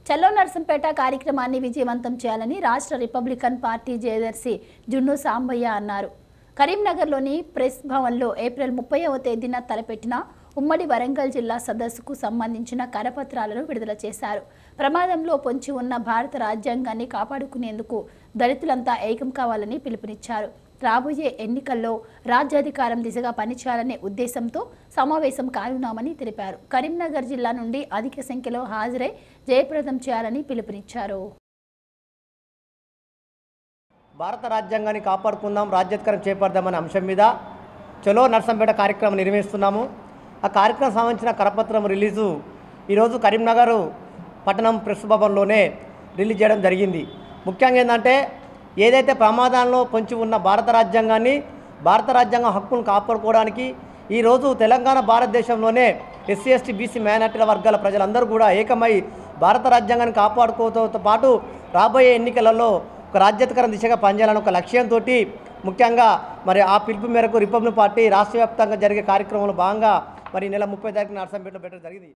చల్లో నర్సంపేట కార్యక్రమాన్ని విజయవంతం చేయాలని రాష్ట్ర రిపబ్లికన్ పార్టీ జయదర్శి జున్ను సాంబయ్య అన్నారు కరీంనగర్లోని ప్రెస్ భవన్లో ఏప్రిల్ ముప్పైవ తేదీన తలపెట్టిన ఉమ్మడి వరంగల్ జిల్లా సదస్సుకు సంబంధించిన కరపత్రాలను విడుదల చేశారు ప్రమాదంలో పొంచి ఉన్న భారత రాజ్యాంగాన్ని కాపాడుకునేందుకు దళితులంతా ఏకం కావాలని పిలుపునిచ్చారు రాబోయే ఎన్నికల్లో రాజ్యాధికారం దిశగా పనిచేయాలనే ఉద్దేశంతో సమావేశం కానున్నామని తెలిపారు కరీంనగర్ జిల్లా నుండి అధిక సంఖ్యలో హాజరై జయప్రదం చేయాలని పిలుపునిచ్చారు భారత రాజ్యాంగాన్ని కాపాడుకుందాం రాజ్యాధికారం చేపడదామనే అంశం మీద చలో నర్సంపేట కార్యక్రమం నిర్వహిస్తున్నాము ఆ కార్యక్రమం సంబంధించిన కరపత్రం రిలీజు ఈరోజు కరీంనగర్ పట్టణం ప్రెస్ భవన్లోనే రిలీజ్ చేయడం జరిగింది ముఖ్యంగా ఏంటంటే ఏదైతే ప్రమాదంలో పొంచి ఉన్న భారత రాజ్యాంగాన్ని భారత రాజ్యాంగం హక్కును కాపాడుకోవడానికి ఈరోజు తెలంగాణ భారతదేశంలోనే ఎస్సీ ఎస్టీ బీసీ మైనార్టీల వర్గాల ప్రజలందరూ కూడా ఏకమై భారత రాజ్యాంగాన్ని కాపాడుకోవడంతో పాటు రాబోయే ఎన్నికలలో ఒక రాజ్యాధికారం దిశగా పనిచేయాలని ఒక లక్ష్యంతో ముఖ్యంగా మరి ఆ పిలుపు మేరకు రిపబ్లిక్ పార్టీ రాష్ట్ర వ్యాప్తంగా జరిగే కార్యక్రమంలో భాగంగా మరి ఈ నెల ముప్పై తారీఖున నర్సంపేటలో పెట్టడం జరిగింది